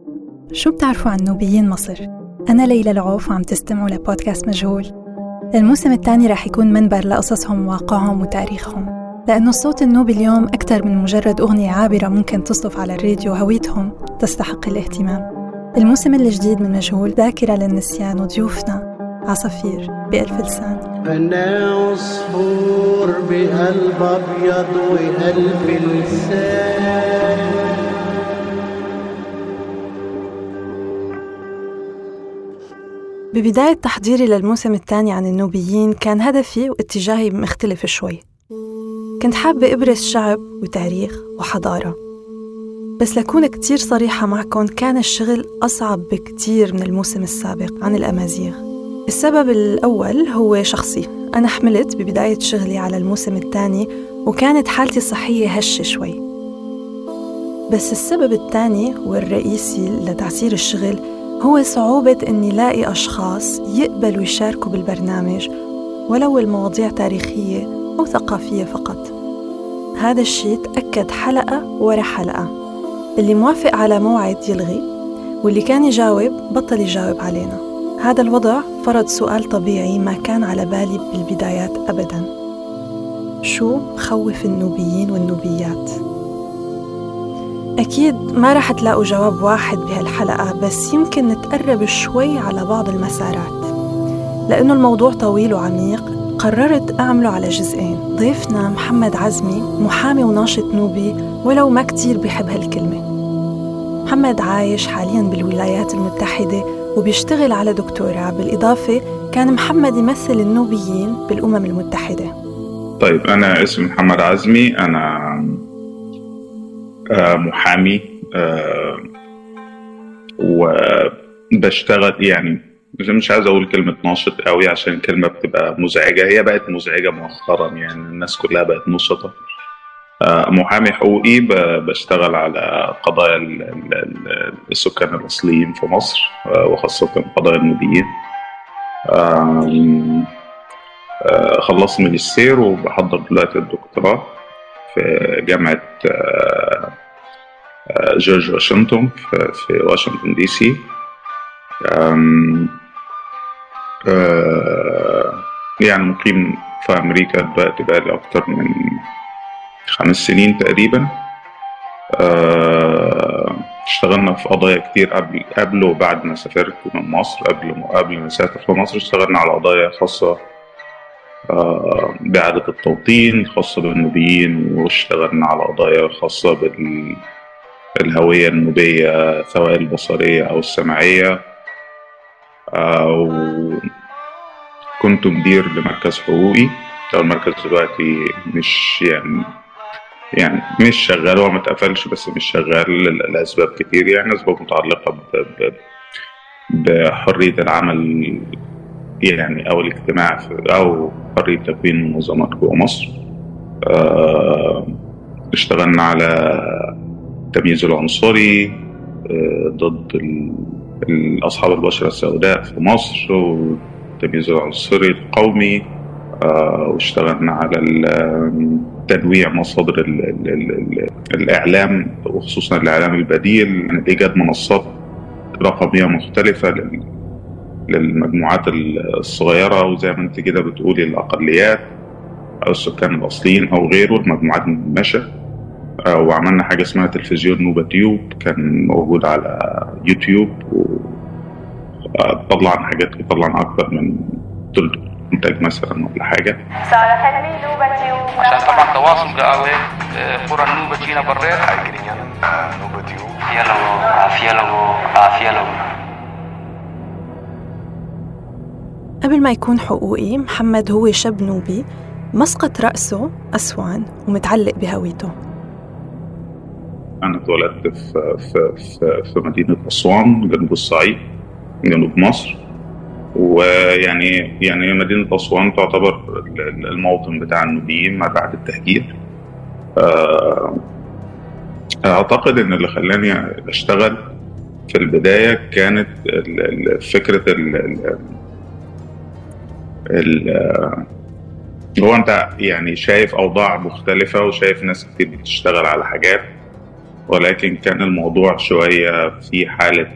شو بتعرفوا عن نوبيين مصر؟ أنا ليلى العوف وعم تستمعوا لبودكاست مجهول الموسم الثاني رح يكون منبر لقصصهم وواقعهم وتاريخهم لأنه الصوت النوبي اليوم أكثر من مجرد أغنية عابرة ممكن تصف على الراديو هويتهم تستحق الاهتمام الموسم الجديد من مجهول ذاكرة للنسيان وضيوفنا عصافير بألف لسان أنا عصفور بقلب أبيض وقلب لسان ببداية تحضيري للموسم الثاني عن النوبيين كان هدفي واتجاهي مختلف شوي كنت حابة أبرز شعب وتاريخ وحضارة بس لكون كتير صريحة معكم كان الشغل أصعب بكتير من الموسم السابق عن الأمازيغ السبب الأول هو شخصي أنا حملت ببداية شغلي على الموسم الثاني وكانت حالتي الصحية هشة شوي بس السبب الثاني والرئيسي لتعسير الشغل هو صعوبة إني لاقي أشخاص يقبلوا يشاركوا بالبرنامج ولو المواضيع تاريخية أو ثقافية فقط هذا الشيء تأكد حلقة ورا حلقة اللي موافق على موعد يلغي واللي كان يجاوب بطل يجاوب علينا هذا الوضع فرض سؤال طبيعي ما كان على بالي بالبدايات أبدا شو خوف النوبيين والنوبيات؟ أكيد ما رح تلاقوا جواب واحد بهالحلقة بس يمكن نتقرب شوي على بعض المسارات لأنه الموضوع طويل وعميق قررت أعمله على جزئين ضيفنا محمد عزمي محامي وناشط نوبي ولو ما كتير بحب هالكلمة محمد عايش حاليا بالولايات المتحدة وبيشتغل على دكتوراه بالإضافة كان محمد يمثل النوبيين بالأمم المتحدة طيب أنا اسمي محمد عزمي أنا محامي وبشتغل يعني مش عايز اقول كلمة ناشط قوي عشان كلمة بتبقى مزعجة هي بقت مزعجة مؤخرا يعني الناس كلها بقت نشطة محامي حقوقي بشتغل على قضايا السكان الأصليين في مصر وخاصة قضايا النوبيين خلصت ماجستير وبحضر دلوقتي الدكتوراه في جامعة جورج واشنطن في واشنطن دي سي يعني مقيم في أمريكا دلوقتي بقالي أكتر من خمس سنين تقريبا اشتغلنا في قضايا كتير قبل قبل وبعد ما سافرت من مصر قبل قبل ما اسافر في مصر اشتغلنا على قضايا خاصة بإعادة التوطين خاصة بالنوبيين واشتغلنا على قضايا خاصة بالهوية النوبية سواء البصرية أو السمعية كنت مدير لمركز حقوقي أو المركز دلوقتي مش يعني يعني مش شغال هو ما اتقفلش بس مش شغال لأسباب كتير يعني أسباب متعلقة ب... ب... بحرية العمل يعني أو الاجتماع أو حرية تكوين منظمات جوه مصر اشتغلنا على التمييز العنصري ضد أصحاب البشرة السوداء في مصر والتمييز العنصري القومي واشتغلنا على تنويع مصادر ال ال ال الإعلام وخصوصا الإعلام البديل يعني إيجاد منصات رقمية مختلفة للمجموعات الصغيرة وزي ما أنت كده بتقولي الأقليات أو السكان الأصليين أو غيره المجموعات المهمشة وعملنا حاجة اسمها تلفزيون نوبة تيوب كان موجود على يوتيوب وطلعنا حاجات طلعنا أكتر من إنتاج مثلا ولا حاجة عشان طبعا تواصل قوي قرى النوبة جينا بريت نوبة تيوب عافية لو عافية لو عافية لو قبل ما يكون حقوقي محمد هو شاب نوبي مسقط رأسه أسوان ومتعلق بهويته أنا اتولدت في, في, في, في مدينة أسوان جنوب الصعيد جنوب مصر ويعني يعني مدينة أسوان تعتبر الموطن بتاع النوبيين ما بعد التهجير أعتقد إن اللي خلاني أشتغل في البداية كانت فكرة ال ال هو أنت يعني شايف أوضاع مختلفة وشايف ناس كتير بتشتغل على حاجات ولكن كان الموضوع شوية في حالة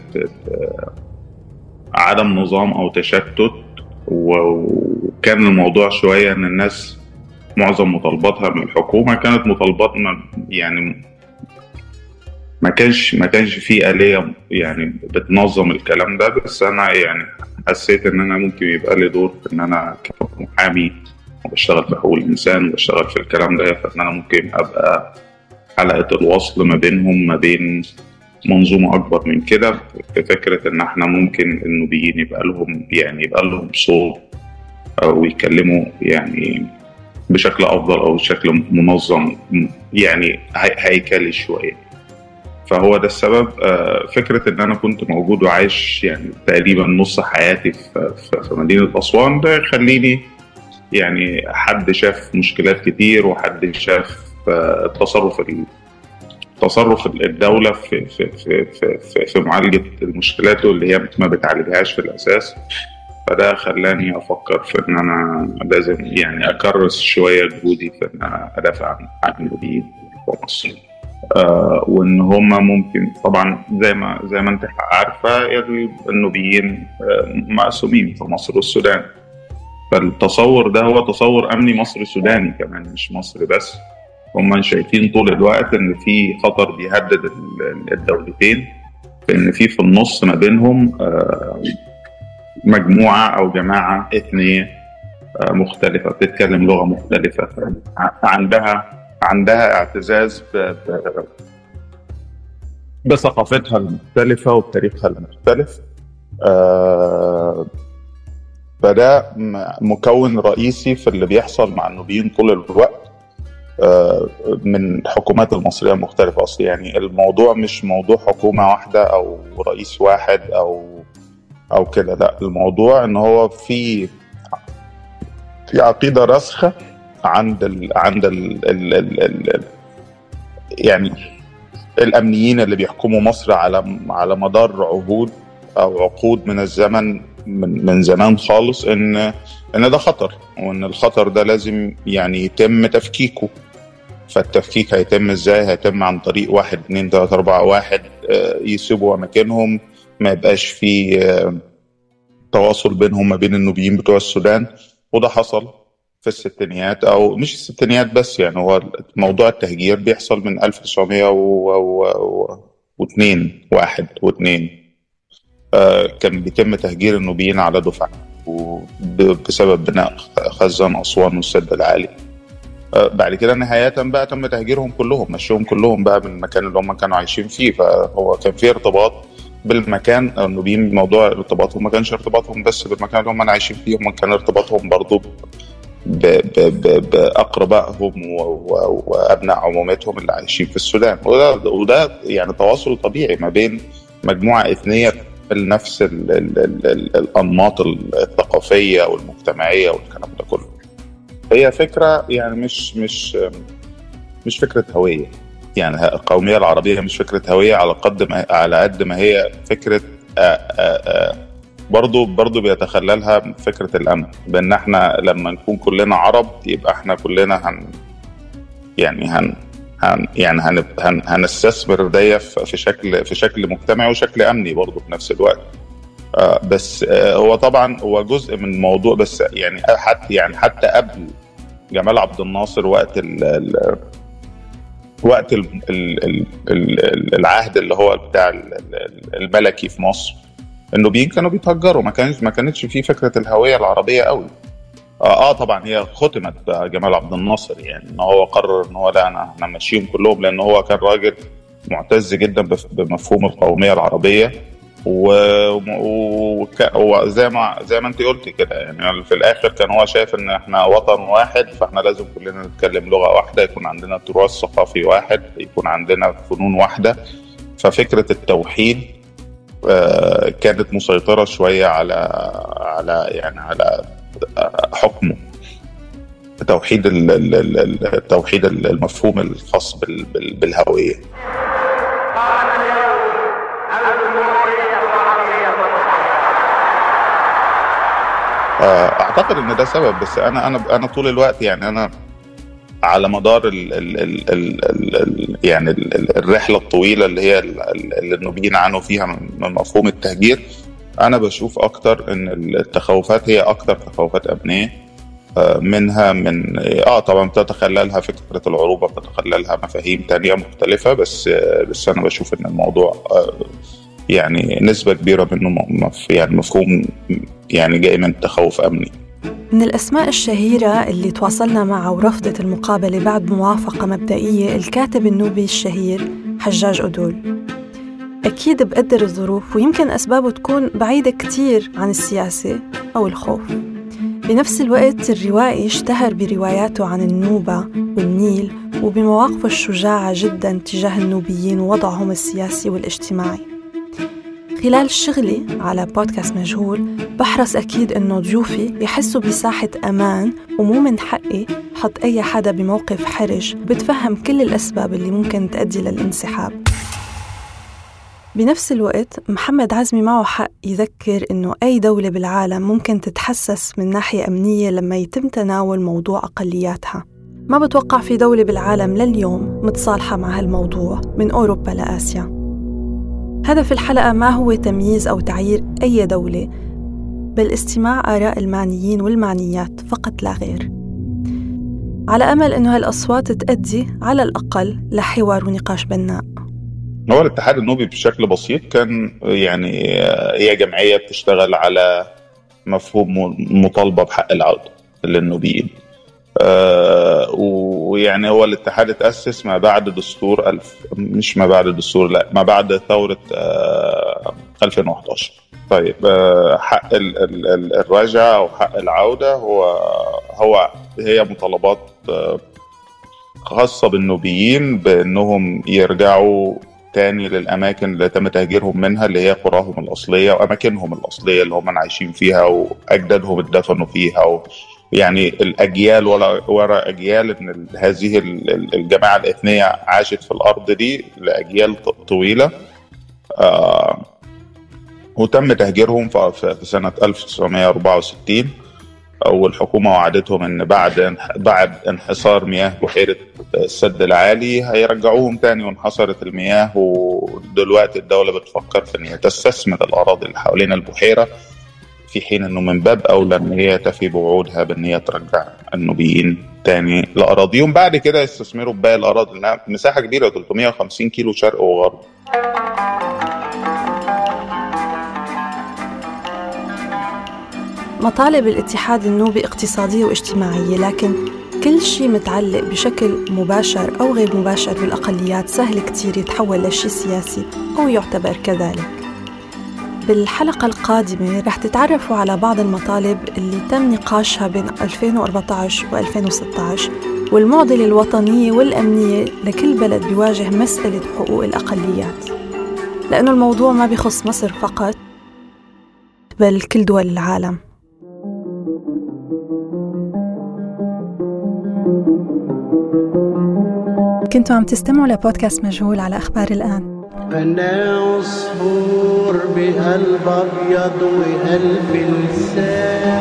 عدم نظام أو تشتت وكان الموضوع شوية إن الناس معظم مطالباتها من الحكومة كانت مطالبات يعني ما كانش ما كانش في آلية يعني بتنظم الكلام ده بس أنا يعني حسيت إن أنا ممكن يبقى لي دور في إن أنا كمحامي وبشتغل في حقوق الإنسان وبشتغل في الكلام ده فإن أنا ممكن أبقى حلقة الوصل ما بينهم ما بين منظومة أكبر من كده في فكرة إن إحنا ممكن النوبيين يبقى لهم يعني يبقى لهم صوت أو يتكلموا يعني بشكل أفضل أو بشكل منظم يعني هيكلي شوية فهو ده السبب آه، فكرة إن أنا كنت موجود وعايش يعني تقريبا نص حياتي في مدينة أسوان ده يخليني يعني حد شاف مشكلات كتير وحد شاف آه، التصرف تصرف الدولة في في في في, في معالجة المشكلات اللي هي ما بتعالجهاش في الأساس فده خلاني أفكر في إن أنا لازم يعني أكرس شوية جهودي في إن أنا أدافع عن عن النوبيين في مصر. آه وإن هما ممكن طبعا زي ما زي ما أنت عارفة يعني النوبيين آه مقسومين في مصر والسودان. فالتصور ده هو تصور أمني مصري سوداني كمان مش مصري بس. هم شايفين طول الوقت ان في خطر بيهدد الدولتين ان في في النص ما بينهم آه، مجموعه او جماعه اثنيه آه، مختلفه بتتكلم لغه مختلفه عندها عندها اعتزاز بثقافتها المختلفه وبتاريخها المختلف آه، فده مكون رئيسي في اللي بيحصل مع النوبيين طول الوقت من الحكومات المصريه المختلفه اصلا يعني الموضوع مش موضوع حكومه واحده او رئيس واحد او او كده لا الموضوع ان هو في في عقيده راسخه عند ال عند ال ال ال ال يعني الامنيين اللي بيحكموا مصر على على مدار عهود او عقود من الزمن من من زمان خالص ان ان ده خطر وان الخطر ده لازم يعني يتم تفكيكه فالتفكيك هيتم ازاي هيتم عن طريق واحد اتنين تلاته اربعه واحد آه، يسيبوا اماكنهم ما يبقاش في آه، تواصل بينهم ما بين النوبيين بتوع السودان وده حصل في الستينيات او مش الستينيات بس يعني هو موضوع التهجير بيحصل من 1902 واحد واثنين آه، كان بيتم تهجير النوبيين على دفعه بسبب بناء خزان اسوان والسد العالي آه، بعد كده نهاية بقى تم تهجيرهم كلهم مشيهم كلهم بقى من المكان اللي هم كانوا عايشين فيه فهو كان في ارتباط بالمكان النوبيين موضوع ارتباطهم ما كانش ارتباطهم بس بالمكان اللي هم عايشين فيه هم كان ارتباطهم برضه باقربائهم وابناء عمومتهم اللي عايشين في السودان وده وده يعني تواصل طبيعي ما بين مجموعه اثنيه نفس الانماط الثقافيه والمجتمعيه والكلام ده كله. هي فكره يعني مش مش مش فكره هويه يعني القوميه العربيه مش فكره هويه على قد ما على قد ما هي فكره برضه برضه بيتخللها فكره الامن بان احنا لما نكون كلنا عرب يبقى احنا كلنا هن يعني هن هن يعني هن هن هنستثمر ده في شكل في شكل مجتمعي وشكل امني برضه في نفس الوقت آه بس آه هو طبعا هو جزء من الموضوع بس يعني حتى يعني حتى قبل جمال عبد الناصر وقت ال ال وقت ال ال ال العهد اللي هو بتاع الملكي في مصر النوبيين كانوا بيتهجروا ما كانش ما كانتش في فكره الهويه العربيه قوي اه, آه طبعا هي ختمت بجمال عبد الناصر يعني ان هو قرر ان هو لا انا انا ماشيهم كلهم لان هو كان راجل معتز جدا بمفهوم القوميه العربيه وزي ما زي ما انت قلت كده يعني في الاخر كان هو شايف ان احنا وطن واحد فاحنا لازم كلنا نتكلم لغه واحده يكون عندنا تراث ثقافي واحد يكون عندنا فنون واحده ففكره التوحيد آه، كانت مسيطره شويه على على يعني على حكمه توحيد التوحيد المفهوم الخاص بالهويه آه، اعتقد ان ده سبب بس انا انا انا طول الوقت يعني انا على مدار ال ال ال ال ال ال يعني ال ال الرحله الطويله اللي هي ال- ال- اللي النوبيين عانوا فيها من من مفهوم التهجير انا بشوف اكتر ان التخوفات هي اكتر تخوفات امنيه آه، منها من اه طبعا بتتخللها فكره العروبه بتتخللها مفاهيم تانية مختلفه بس آه، بس انا بشوف ان الموضوع آه، يعني نسبه كبيره منه م- مف- يعني مفهوم يعني جاي من تخوف امني من الأسماء الشهيرة اللي تواصلنا معها ورفضت المقابلة بعد موافقة مبدئية الكاتب النوبي الشهير حجاج أدول أكيد بقدر الظروف ويمكن أسبابه تكون بعيدة كتير عن السياسة أو الخوف بنفس الوقت الروائي اشتهر برواياته عن النوبة والنيل وبمواقفه الشجاعة جدا تجاه النوبيين ووضعهم السياسي والاجتماعي خلال شغلي على بودكاست مجهول بحرص أكيد إنه ضيوفي يحسوا بساحة أمان ومو من حقي حط أي حدا بموقف حرج وبتفهم كل الأسباب اللي ممكن تؤدي للانسحاب بنفس الوقت محمد عزمي معه حق يذكر إنه أي دولة بالعالم ممكن تتحسس من ناحية أمنية لما يتم تناول موضوع أقلياتها ما بتوقع في دولة بالعالم لليوم متصالحة مع هالموضوع من أوروبا لآسيا هدف الحلقة ما هو تمييز أو تعيير أي دولة بل استماع آراء المعنيين والمعنيات فقط لا غير على أمل أنه هالأصوات تؤدي على الأقل لحوار ونقاش بناء هو الاتحاد النوبي بشكل بسيط كان يعني آه، هي جمعيه بتشتغل على مفهوم م- مطالبه بحق العوده للنوبيين آه، ويعني هو الاتحاد اتأسس ما بعد دستور ألف مش ما بعد الدستور لا ما بعد ثورة آه، 2011 طيب آه، حق ال- ال- ال- الرجعة أو حق العودة هو هو هي مطالبات آه، خاصة بالنوبيين بأنهم يرجعوا تاني للأماكن اللي تم تهجيرهم منها اللي هي قراهم الأصلية وأماكنهم الأصلية اللي هم عايشين فيها وأجدادهم اتدفنوا فيها و يعني الأجيال ورا ورا أجيال إن ال- هذه ال- ال- الجماعة الإثنية عاشت في الأرض دي لأجيال ط- طويلة آه وتم تهجيرهم في في سنة 1964 والحكومة وعدتهم إن بعد انح- بعد انحصار مياه بحيرة السد العالي هيرجعوهم تاني وانحصرت المياه ودلوقتي الدولة بتفكر في إن هي تستثمر الأراضي اللي حوالين البحيرة في حين إنه من باب أولى إن هي تفي بوعودها بإن هي ترجع النوبيين تاني لأراضيهم بعد كده يستثمروا بباقي الأراضي لأنها مساحة كبيرة 350 كيلو شرق وغرب مطالب الاتحاد النوبي اقتصادية واجتماعية لكن كل شيء متعلق بشكل مباشر أو غير مباشر بالأقليات سهل كتير يتحول لشيء سياسي أو يعتبر كذلك بالحلقة القادمة رح تتعرفوا على بعض المطالب اللي تم نقاشها بين 2014 و 2016 والمعضلة الوطنية والأمنية لكل بلد بيواجه مسألة حقوق الأقليات لأنه الموضوع ما بيخص مصر فقط بل كل دول العالم كنتوا عم تستمعوا لبودكاست مجهول على أخبار الآن أنا عصفور بقلب أبيض وقلب لسان